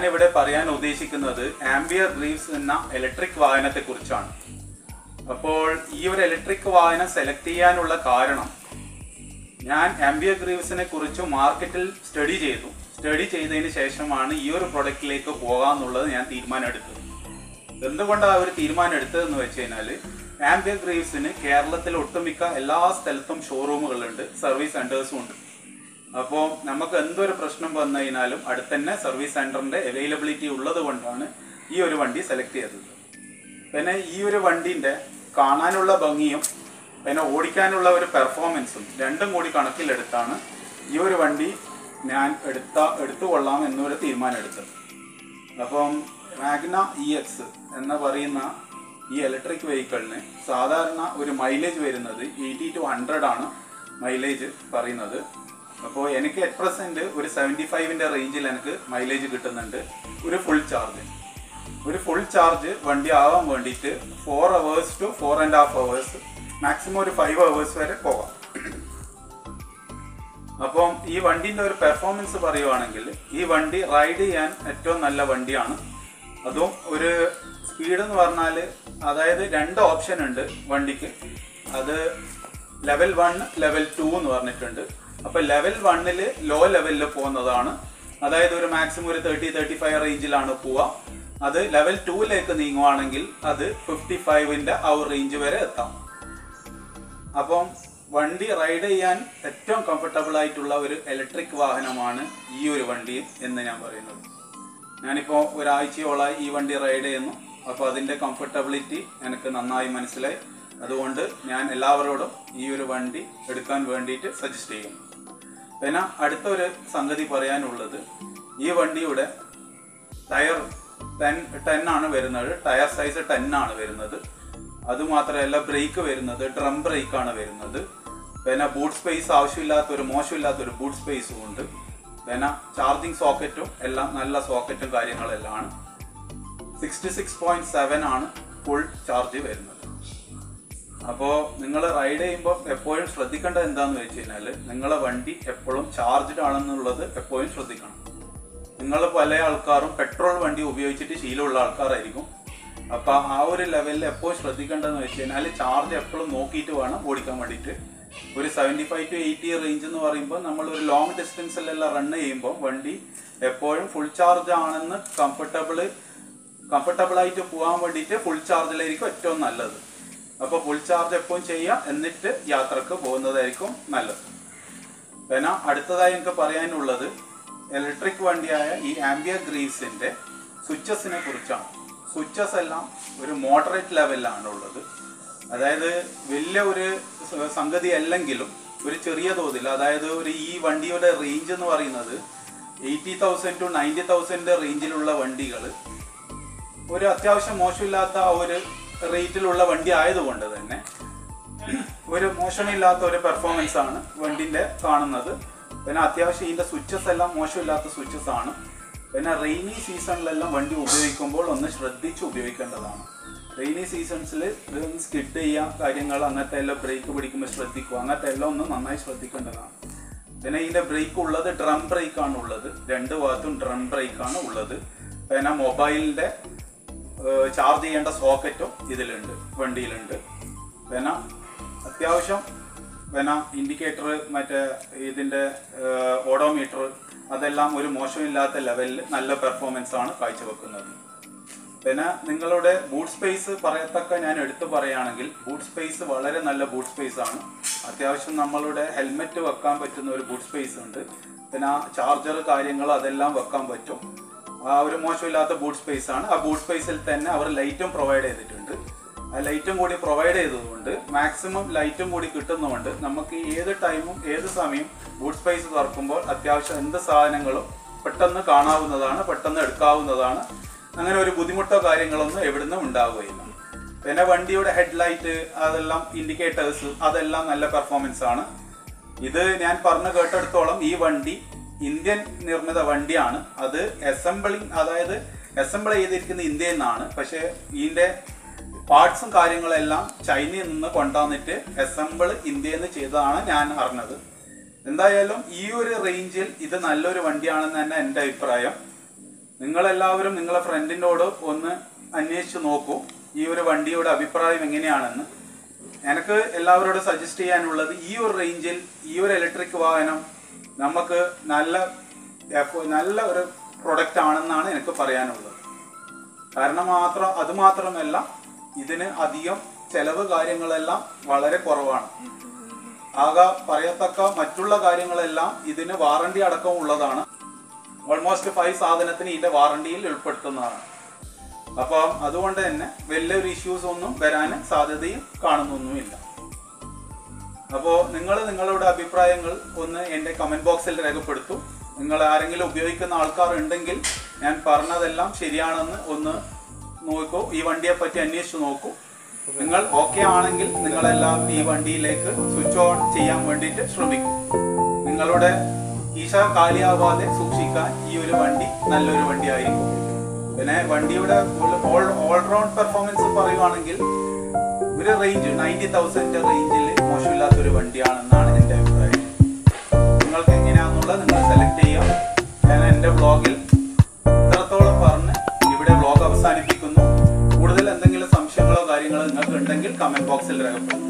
ഞാനിവിടെ പറയാൻ ഉദ്ദേശിക്കുന്നത് ആംബിയർ ഗ്രീവ്സ് എന്ന ഇലക്ട്രിക് വാഹനത്തെ കുറിച്ചാണ് അപ്പോൾ ഈ ഒരു ഇലക്ട്രിക് വാഹനം സെലക്ട് ചെയ്യാനുള്ള കാരണം ഞാൻ ആംബിയർ ഗ്രീവ്സിനെ കുറിച്ച് മാർക്കറ്റിൽ സ്റ്റഡി ചെയ്തു സ്റ്റഡി ചെയ്തതിന് ശേഷമാണ് ഈ ഒരു പ്രൊഡക്റ്റിലേക്ക് പോകാമെന്നുള്ളത് ഞാൻ തീരുമാനം എടുത്തത് എന്തുകൊണ്ടാണ് ഒരു തീരുമാനം എടുത്തതെന്ന് വെച്ച് കഴിഞ്ഞാൽ ആംബിയർ ഗ്രീവ്സിന് കേരളത്തിൽ ഒട്ടുമിക്ക എല്ലാ സ്ഥലത്തും ഷോറൂമുകളുണ്ട് സർവീസ് സെന്റേഴ്സും ഉണ്ട് അപ്പോൾ നമുക്ക് എന്തൊരു പ്രശ്നം വന്നു കഴിഞ്ഞാലും അടുത്തന്നെ സർവീസ് സെന്ററിന്റെ അവൈലബിലിറ്റി ഉള്ളത് കൊണ്ടാണ് ഈ ഒരു വണ്ടി സെലക്ട് ചെയ്തത് പിന്നെ ഈ ഒരു വണ്ടിന്റെ കാണാനുള്ള ഭംഗിയും പിന്നെ ഓടിക്കാനുള്ള ഒരു പെർഫോമൻസും രണ്ടും കൂടി കണക്കിലെടുത്താണ് ഈ ഒരു വണ്ടി ഞാൻ എടുത്ത എടുത്തുകൊള്ളാം എന്നൊരു തീരുമാനം എടുത്തത് അപ്പം മാഗ്ന ഇ എക്സ് എന്ന് പറയുന്ന ഈ ഇലക്ട്രിക് വെഹിക്കിളിന് സാധാരണ ഒരു മൈലേജ് വരുന്നത് എയ്റ്റി ടു ഹൺഡ്രഡ് ആണ് മൈലേജ് പറയുന്നത് അപ്പോൾ എനിക്ക് അറ്റ് പ്രസന്റ് ഒരു സെവൻറ്റി ഫൈവിൻ്റെ റേഞ്ചിൽ എനിക്ക് മൈലേജ് കിട്ടുന്നുണ്ട് ഒരു ഫുൾ ചാർജ് ഒരു ഫുൾ ചാർജ് വണ്ടി ആവാൻ വേണ്ടിയിട്ട് four hours to four and half hours maximum ഒരു ഫൈവ് അവേഴ്സ് വരെ പോകാം അപ്പം ഈ വണ്ടിന്റെ ഒരു പെർഫോമൻസ് പറയുവാണെങ്കിൽ ഈ വണ്ടി റൈഡ് ചെയ്യാൻ ഏറ്റവും നല്ല വണ്ടിയാണ് അതും ഒരു സ്പീഡ് എന്ന് പറഞ്ഞാൽ അതായത് രണ്ട് ഓപ്ഷൻ ഉണ്ട് വണ്ടിക്ക് അത് ലെവൽ വൺ ലെവൽ ടു എന്ന് പറഞ്ഞിട്ടുണ്ട് അപ്പൊ ലെവൽ വണ്ണില് ലോ ലെവലിൽ പോകുന്നതാണ് അതായത് ഒരു മാക്സിമം ഒരു തേർട്ടി തേർട്ടി ഫൈവ് റേഞ്ചിലാണ് പോവുക അത് ലെവൽ ടൂയിലേക്ക് നീങ്ങുവാണെങ്കിൽ അത് ഫിഫ്റ്റി ഫൈവിന്റെ ആ ഒരു റേഞ്ച് വരെ എത്താം അപ്പം വണ്ടി റൈഡ് ചെയ്യാൻ ഏറ്റവും കംഫർട്ടബിൾ ആയിട്ടുള്ള ഒരു ഇലക്ട്രിക് വാഹനമാണ് ഈ ഒരു വണ്ടി എന്ന് ഞാൻ പറയുന്നത് ഞാനിപ്പോൾ ഒരാഴ്ചയോളായി ഈ വണ്ടി റൈഡ് ചെയ്യുന്നു അപ്പോൾ അതിൻ്റെ കംഫർട്ടബിലിറ്റി എനിക്ക് നന്നായി മനസ്സിലായി അതുകൊണ്ട് ഞാൻ എല്ലാവരോടും ഈ ഒരു വണ്ടി എടുക്കാൻ വേണ്ടിയിട്ട് സജസ്റ്റ് ചെയ്യുന്നു പിന്നെ അടുത്ത ഒരു സംഗതി പറയാനുള്ളത് ഈ വണ്ടിയുടെ ടയർ ടെൻ ടെൻ ആണ് വരുന്നത് ടയർ സൈസ് ടെൻ ആണ് വരുന്നത് അതുമാത്രമല്ല ബ്രേക്ക് വരുന്നത് ഡ്രം ബ്രേക്ക് ആണ് വരുന്നത് പിന്നെ ബൂട്ട് സ്പേസ് ആവശ്യമില്ലാത്ത ഒരു മോശമില്ലാത്ത ഒരു ബൂട്ട് സ്പേസും ഉണ്ട് പിന്നെ ചാർജിങ് സോക്കറ്റും എല്ലാം നല്ല സോക്കറ്റും കാര്യങ്ങളെല്ലാം ആണ് സിക്സ്റ്റി സിക്സ് പോയിന്റ് സെവൻ ആണ് ഫുൾ ചാർജ് വരുന്നത് അപ്പോൾ നിങ്ങൾ റൈഡ് ചെയ്യുമ്പോൾ എപ്പോഴും ശ്രദ്ധിക്കേണ്ടത് എന്താണെന്ന് വെച്ച് കഴിഞ്ഞാൽ നിങ്ങളെ വണ്ടി എപ്പോഴും ചാർജ്ഡ് ആണെന്നുള്ളത് എപ്പോഴും ശ്രദ്ധിക്കണം നിങ്ങൾ പല ആൾക്കാരും പെട്രോൾ വണ്ടി ഉപയോഗിച്ചിട്ട് ശീലമുള്ള ആൾക്കാരായിരിക്കും അപ്പൊ ആ ഒരു ലെവലിൽ എപ്പോഴും ശ്രദ്ധിക്കേണ്ടതെന്ന് വെച്ച് കഴിഞ്ഞാൽ ചാർജ് എപ്പോഴും നോക്കിയിട്ട് വേണം ഓടിക്കാൻ വേണ്ടിയിട്ട് ഒരു seventy five to eighty range എന്ന് പറയുമ്പോൾ നമ്മൾ ഒരു ലോങ് ഡിസ്റ്റൻസിലെല്ലാം റൺ ചെയ്യുമ്പോൾ വണ്ടി എപ്പോഴും ഫുൾ ചാർജ് ആണെന്ന് കംഫർട്ടബിള് കംഫർട്ടബിൾ ആയിട്ട് പോകാൻ വേണ്ടിയിട്ട് ഫുൾ ചാർജിലായിരിക്കും ഏറ്റവും നല്ലത് അപ്പോൾ ഫുൾ ചാർജ് എപ്പോഴും ചെയ്യുക എന്നിട്ട് യാത്രക്ക് പോകുന്നതായിരിക്കും നല്ലത് പിന്നെ അടുത്തതായി എനിക്ക് പറയാനുള്ളത് ഇലക്ട്രിക് വണ്ടിയായ ഈ ആംബിയർ ഗ്രീവ്സിന്റെ സ്വിച്ചസിനെ കുറിച്ചാണ് സ്വിച്ചസ് എല്ലാം ഒരു മോഡറേറ്റ് ലെവലിലാണ് ഉള്ളത് അതായത് വലിയ ഒരു സ- സംഗതി അല്ലെങ്കിലും ഒരു ചെറിയ തോതിൽ അതായത് ഒരു ഈ വണ്ടിയുടെ റേഞ്ച് എന്ന് പറയുന്നത് eighty thousand to ninety thousand റേഞ്ചിലുള്ള വണ്ടികൾ ഒരു അത്യാവശ്യം മോശമില്ലാത്ത ആ ഒരു റേറ്റിലുള്ള വണ്ടി ആയതുകൊണ്ട് തന്നെ ഒരു മോശമില്ലാത്ത ഒരു പെർഫോമൻസ് ആണ് വണ്ടിന്റെ കാണുന്നത് പിന്നെ അത്യാവശ്യം ഇതിന്റെ സ്വിച്ചസ് എല്ലാം മോശമില്ലാത്ത സ്വിച്ചസ് ആണ് പിന്നെ റെയിനി സീസണിലെല്ലാം വണ്ടി ഉപയോഗിക്കുമ്പോൾ ഒന്ന് ശ്രദ്ധിച്ച് ഉപയോഗിക്കേണ്ടതാണ് റെയിനി സീസൺസിൽ ഇതൊന്ന് സ്കിഡ് ചെയ്യുക കാര്യങ്ങൾ അങ്ങനത്തെ എല്ലാം ബ്രേക്ക് പിടിക്കുമ്പോൾ ശ്രദ്ധിക്കുക അങ്ങനത്തെ എല്ലാം ഒന്ന് നന്നായി ശ്രദ്ധിക്കേണ്ടതാണ് പിന്നെ ഇതിന്റെ ബ്രേക്ക് ഉള്ളത് ഡ്രം ബ്രേക്ക് ആണ് ഉള്ളത് രണ്ട് ഭാഗത്തും ഡ്രം ബ്രേക്ക് ആണ് ഉള്ളത് പിന്നെ മൊബൈലിന്റെ ചാർജ് ചെയ്യേണ്ട സോക്കറ്റും ഇതിലുണ്ട് വണ്ടിയിലുണ്ട് പിന്നെ അത്യാവശ്യം പിന്നെ ഇൻഡിക്കേറ്റർ മറ്റേ ഇതിന്റെ ഓഡോമീറ്റർ അതെല്ലാം ഒരു മോശമില്ലാത്ത ലെവലിൽ നല്ല പെർഫോമൻസ് ആണ് കാഴ്ചവെക്കുന്നത് പിന്നെ നിങ്ങളുടെ ബൂട്ട് സ്പേസ് പറയത്തക്ക ഞാൻ എടുത്തു പറയുകയാണെങ്കിൽ ബൂട്ട് സ്പേസ് വളരെ നല്ല ബൂട്ട് സ്പേസ് ആണ് അത്യാവശ്യം നമ്മളുടെ ഹെൽമെറ്റ് വെക്കാൻ പറ്റുന്ന ഒരു ബൂട്ട് സ്പേസ് ഉണ്ട് പിന്നെ ചാർജർ കാര്യങ്ങൾ അതെല്ലാം വെക്കാൻ പറ്റും ആ ഒരു മോശമില്ലാത്ത ബൂട്ട് സ്പേസ് ആണ് ആ ബൂട്ട് സ്പേസിൽ തന്നെ അവർ ലൈറ്റും പ്രൊവൈഡ് ചെയ്തിട്ടുണ്ട് ആ ലൈറ്റും കൂടി പ്രൊവൈഡ് ചെയ്തതുകൊണ്ട് മാക്സിമം ലൈറ്റും കൂടി കിട്ടുന്നതുകൊണ്ട് നമുക്ക് ഏത് ടൈമും ഏത് സമയം ബൂട്ട് സ്പേസ് തുറക്കുമ്പോൾ അത്യാവശ്യം എന്ത് സാധനങ്ങളും പെട്ടെന്ന് കാണാവുന്നതാണ് പെട്ടെന്ന് എടുക്കാവുന്നതാണ് അങ്ങനെ ഒരു ബുദ്ധിമുട്ടോ കാര്യങ്ങളൊന്നും എവിടുന്നും ഉണ്ടാവുകയില്ല പിന്നെ വണ്ടിയുടെ ഹെഡ്ലൈറ്റ് അതെല്ലാം ഇൻഡിക്കേറ്റേഴ്സ് അതെല്ലാം നല്ല പെർഫോമൻസ് ആണ് ഇത് ഞാൻ പറഞ്ഞു കേട്ടെടുത്തോളം ഈ വണ്ടി ഇന്ത്യൻ നിർമ്മിത വണ്ടിയാണ് അത് അസംബിളിങ് അതായത് അസംബിൾ ചെയ്തിരിക്കുന്ന ഇന്ത്യയിൽ നിന്നാണ് പക്ഷേ ഇതിന്റെ പാർട്സും കാര്യങ്ങളെല്ലാം ചൈനയിൽ നിന്ന് കൊണ്ടുവന്നിട്ട് അസംബിൾ ഇന്ത്യയിൽ നിന്ന് ചെയ്തതാണ് ഞാൻ അറിഞ്ഞത് എന്തായാലും ഈ ഒരു റേഞ്ചിൽ ഇത് നല്ലൊരു വണ്ടിയാണെന്ന് തന്നെ എൻ്റെ അഭിപ്രായം നിങ്ങളെല്ലാവരും നിങ്ങളെ ഫ്രണ്ടിനോട് ഒന്ന് അന്വേഷിച്ച് നോക്കൂ ഈ ഒരു വണ്ടിയുടെ അഭിപ്രായം എങ്ങനെയാണെന്ന് എനിക്ക് എല്ലാവരോടും സജസ്റ്റ് ചെയ്യാനുള്ളത് ഈ ഒരു റേഞ്ചിൽ ഈ ഒരു ഇലക്ട്രിക് വാഹനം നമുക്ക് നല്ല എഫോ- നല്ല ഒരു പ്രൊഡക്റ്റ് ആണെന്നാണ് എനിക്ക് പറയാനുള്ളത് കാരണം മാത്രം അത് മാത്രമല്ല ഇതിന് അധികം ചെലവ് കാര്യങ്ങളെല്ലാം വളരെ കുറവാണ് ആകെ പറയത്തക്ക മറ്റുള്ള കാര്യങ്ങളെല്ലാം ഇതിന് വാറണ്ടി അടക്കം ഉള്ളതാണ് ഓൾമോസ്റ്റ് ഫൈവ് സാധനത്തിന് ഇതിന്റെ വാറണ്ടിയിൽ ഉൾപ്പെടുത്തുന്നതാണ് അപ്പം അതുകൊണ്ട് തന്നെ വലിയൊരു ഇഷ്യൂസ് ഒന്നും വരാൻ സാധ്യതയും കാണുന്നൊന്നുമില്ല അപ്പോൾ നിങ്ങൾ നിങ്ങളുടെ അഭിപ്രായങ്ങൾ ഒന്ന് എൻ്റെ കമൻറ്റ് ബോക്സിൽ രേഖപ്പെടുത്തും നിങ്ങൾ ആരെങ്കിലും ഉപയോഗിക്കുന്ന ആൾക്കാർ ഉണ്ടെങ്കിൽ ഞാൻ പറഞ്ഞതെല്ലാം ശരിയാണെന്ന് ഒന്ന് നോക്കൂ ഈ വണ്ടിയെ പറ്റി അന്വേഷിച്ച് നോക്കൂ നിങ്ങൾ ഓക്കെ ആണെങ്കിൽ നിങ്ങളെല്ലാം ഈ വണ്ടിയിലേക്ക് സ്വിച്ച് ഓൺ ചെയ്യാൻ വേണ്ടിയിട്ട് ശ്രമിക്കും നിങ്ങളുടെ ഈശ കാലിയാവാതെ സൂക്ഷിക്കാൻ ഈ ഒരു വണ്ടി നല്ലൊരു വണ്ടിയായിരിക്കും പിന്നെ വണ്ടിയുടെ ഓൾ ഓൾറൗണ്ട് പെർഫോമൻസ് പറയുവാണെങ്കിൽ ഒരു റേഞ്ച് നയൻറ്റി തൗസൻഡ് റേഞ്ചിൽ മോശമില്ലാത്തൊരു വണ്ടിയാണെന്നാണ് എൻ്റെ അഭിപ്രായം നിങ്ങൾക്ക് എങ്ങനെയാണെന്നുള്ളത് നിങ്ങൾ സെലക്ട് ചെയ്യാം ഞാൻ എൻ്റെ വ്ളോഗിൽ ഇത്രത്തോളം പറഞ്ഞ് ഇവിടെ വ്ളോഗ് അവസാനിപ്പിക്കുന്നു കൂടുതൽ എന്തെങ്കിലും സംശയങ്ങളോ കാര്യങ്ങളോ നിങ്ങൾക്ക് ഉണ്ടെങ്കിൽ കമൻറ്റ് ബോക്സിൽ രേഖപ്പെടുത്തും